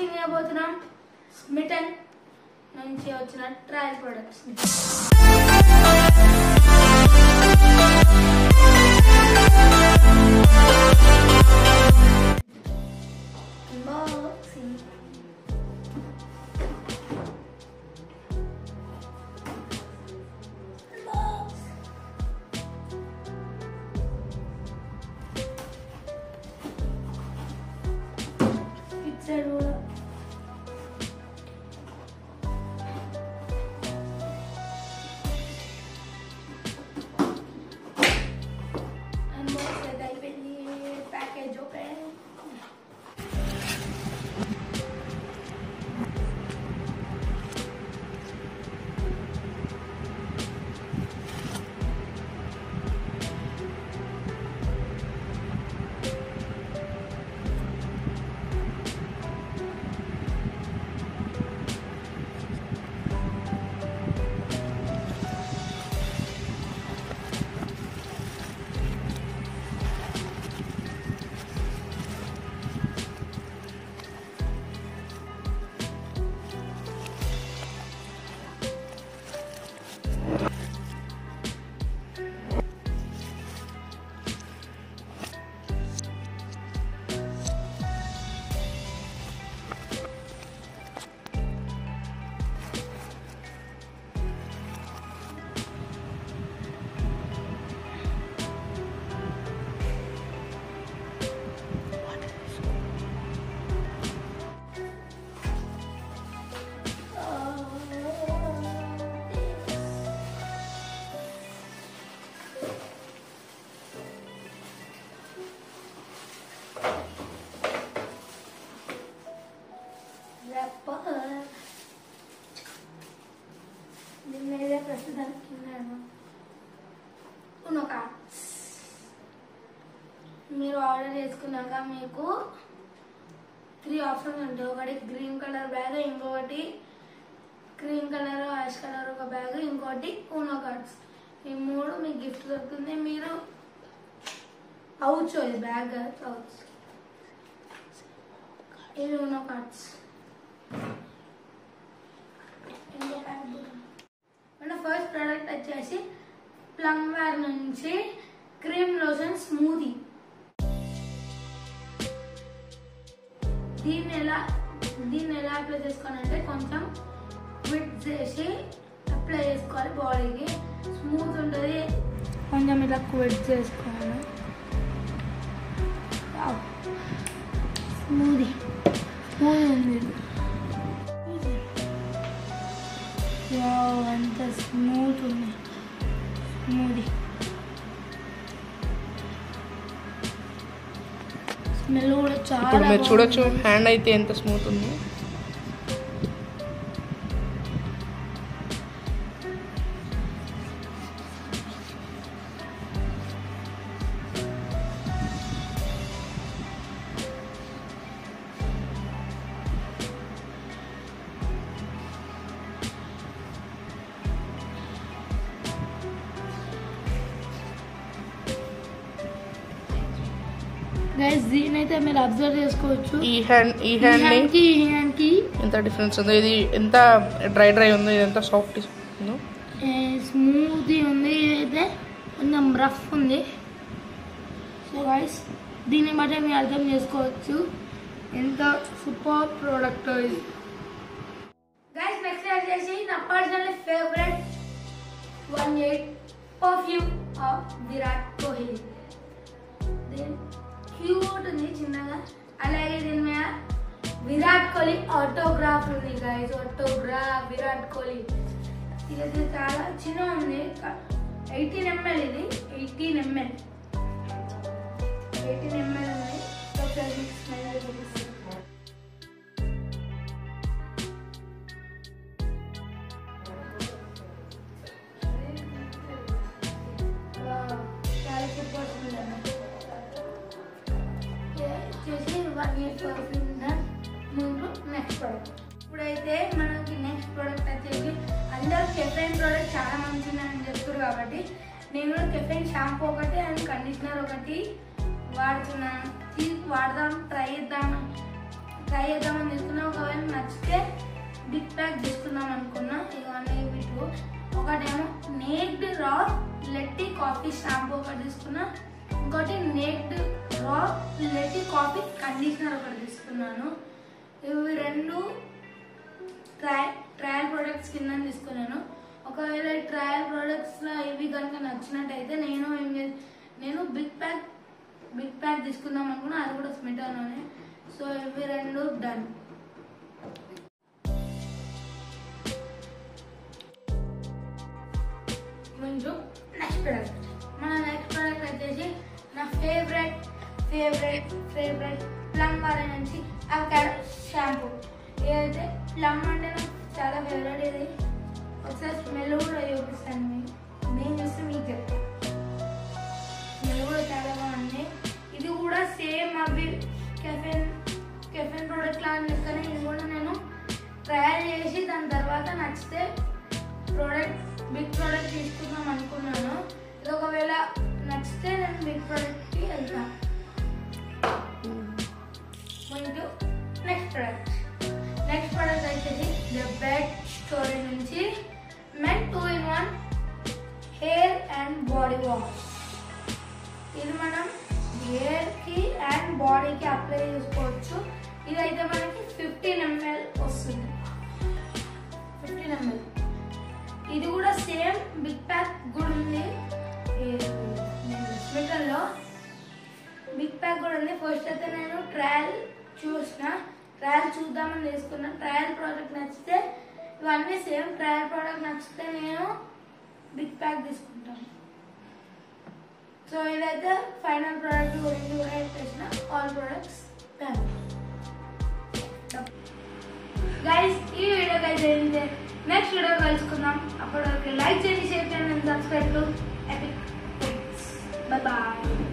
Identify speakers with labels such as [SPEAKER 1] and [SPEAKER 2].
[SPEAKER 1] Unboxing చేయబోతున్నాం smitten నుంచి వచ్చిన ట్రయల్ ప్రొడక్ట్స్ అన్బాక్సింగ్ ఇచ్చాడు కూడా అన్బాక్స్ అయితే అయిపోయింది ప్యాకేజ్ ఓపెన్ Rapper. దీని మీద ప్రస్తుతానికి ఉన్నాను ఉనో కార్డ్స్ మీరు ఆర్డర్ చేసుకున్నాక మీకు త్రీ ఆప్షన్స్ ఉంటాయి ఒకటి గ్రీన్ కలర్ బ్యాగ్ ఇంకొకటి క్రీమ్ కలర్ యాష్ కలర్ ఒక బ్యాగ్ ఇంకోటి ఊనో కార్డ్స్ ఈ మూడు మీకు గిఫ్ట్ దొరుకుతుంది మీరు అవుచో ఇది బ్యాగ్ అవుచ్ ఇది ఊనో కార్డ్స్ ఇంకో బ్యాగ్ మన ఫస్ట్ ప్రోడక్ట్ వచ్చేసి ప్లమ్ వేర్ నుంచి క్రీమ్ లోషన్ స్మూదీ దీన్ని ఎలా దీన్ని ఎలా అప్లై చేసుకోవాలంటే కొంచెం విట్ చేసి అప్లై చేసుకోవాలి బాడీకి స్మూత్ ఉంటుంది కొంచెం ఇలా క్విట్ చేసుకోవాలి స్మూదీ స్మూదీ ఉంది వావ్, ఎంత స్మూత్ ఉంది స్మూదీ స్మెల్ కూడా చాలా
[SPEAKER 2] ఇప్పుడు మీరు చూడొచ్చు
[SPEAKER 1] బాగుంది.
[SPEAKER 2] హ్యాండ్ అయితే ఎంత స్మూత్ ఉందో
[SPEAKER 1] గైస్ దీని అయితే మీరు అబ్జర్వ్ చేసుకోవచ్చు
[SPEAKER 2] ఈ హ్యాండ్ ఈ
[SPEAKER 1] ఈ
[SPEAKER 2] హ్యాండ్
[SPEAKER 1] hand కి ఈ hand కి
[SPEAKER 2] ఎంత డిఫరెన్స్ ఉందో ఇది ఎంత డ్రై డ్రై ఉందో ఇది ఎంత సాఫ్ట్ ఉందో
[SPEAKER 1] స్మూతీ ఉంది ఇదైతే కొంచెం రఫ్ ఉంది సో గైస్ దీన్ని బట్టి మీరు అర్థం చేసుకోవచ్చు ఎంత సూపర్ ప్రోడక్ట్ ఇది గైస్ నెక్స్ట్ వచ్చేసి నా personal favourite one eight perfume of Virat Kohli దీని క్యూట్ ఉంది చిన్నగా అలాగే దీని మీద విరాట్ కోహ్లీ ఆటోగ్రాఫ్ ఉంది గైస్ ఆటోగ్రాఫ్ విరాట్ కోహ్లీ ఇది చాలా చిన్న ఉంది ఎయిటీన్ ఎంఎల్ ఇది ఎయిటీన్ ఎంఎల్ ఎయిటీన్ ఎంఎల్ ఉంది ఒకసారి మీకు స్మెల్ చూపిస్తాను వావ్, చాలా సూపర్ ఉంది అన్నమాట. వచ్చేసి వన్ ఇయర్ పర్ఫ్యూమ్ ముందు నెక్స్ట్ ప్రోడక్ట్ ఇప్పుడైతే మనకి నెక్స్ట్ ప్రోడక్ట్ వచ్చేసి అందరూ కెఫైన్ ప్రోడక్ట్ చాలా మంచిదని చెప్తారు కాబట్టి నేను కెఫైన్ షాంపూ ఒకటి అండ్ కండిషనర్ ఒకటి వాడుతున్నాను తీసి వాడదాం ట్రై చేద్దాం ట్రై చేద్దామని తీసుకున్నా ఒకవేళ నచ్చితే బిగ్ ప్యాక్ తీసుకుందాం అనుకున్నా ఇవన్నీ వీటిలో ఒకటేమో నేక్డ్ రా లెట్టి కాఫీ షాంపూ ఒకటి తీసుకున్నా ఇంకోటి నేక్డ్ రా లెట్టి కాఫీ కండిషనర్ ఒకటి తీసుకున్నాను ఇవి రెండు ట్రయల్ ట్రయల్ ప్రొడక్ట్స్ కింద తీసుకున్నాను ఒకవేళ ఈ ట్రయల్ ప్రొడక్ట్స్లో ఇవి కనుక నచ్చినట్టయితే నేను ఏం చే నేను బిగ్ ప్యాక్ బిగ్ ప్యాక్ తీసుకుందాం అనుకున్నా అది కూడా స్మిటాలోనే సో ఇవి రెండు డన్ ముందు నెక్స్ట్ ప్రోడక్ట్ మన నెక్స్ట్ ప్రోడక్ట్ వచ్చేసి నా ఫేవరెట్ ఫేవరెట్ ఫేవరెట్ ప్లమ్ వారి నుంచి అవకాడో షాంపూ ఏదైతే ప్లమ్ అంటే నాకు చాలా ఫేవరెట్ ఇది ఒకసారి స్మెల్ కూడా చూపిస్తాను మీకు నేను చూస్తే మీకు చెప్తాను స్మెల్ కూడా చాలా బాగుంది ఇది కూడా సేమ్ అవి కెఫెన్ కెఫెన్ ప్రోడక్ట్ లా అని చెప్తాను ఇది కూడా నేను ట్రయల్ చేసి దాని తర్వాత నచ్చితే ప్రోడక్ట్ బిగ్ ప్రోడక్ట్ తీసుకుందాం అనుకున్నాను ఇది ఒకవేళ నచ్చితే నేను బిగ్ ప్రోడక్ట్కి వెళ్తాను ముందు నెక్స్ట్ ప్రోడక్ట్ నెక్స్ట్ ప్రోడక్ట్ వచ్చేసి ద బెడ్ స్టోరీ నుంచి men two in one hair and body wash ఇది మనం హెయిర్కి అండ్ బాడీకి అప్లై చేసుకోవచ్చు ఇదైతే మనకి ఫిఫ్టీన్ ఎంఎల్ వస్తుంది ఫిఫ్టీన్ ఎంఎల్ ఇది కూడా సేమ్ బిగ్ ప్యాక్ కూడా ఉంది హాస్పిటల్లో బిగ్ ప్యాక్ కూడా ఉంది ఫస్ట్ అయితే నేను ట్రయల్ చూసిన ట్రయల్ చూద్దామని తీసుకున్నా ట్రయల్ ప్రోడక్ట్ నచ్చితే ఇవన్నీ సేమ్ ట్రయల్ ప్రోడక్ట్ నచ్చితే నేను బిగ్ ప్యాక్ తీసుకుంటాను సో ఇదైతే ఫైనల్ ప్రోడక్ట్ గురించి కూడా చెప్పేసిన ఆల్ ప్రోడక్ట్స్ గైస్ ఈ వీడియోకి అయితే నెక్స్ట్ వీడియో కలుసుకుందాం అప్పటి వరకు లైక్ చేయండి షేర్ చేయండి subscribe to epic bye bye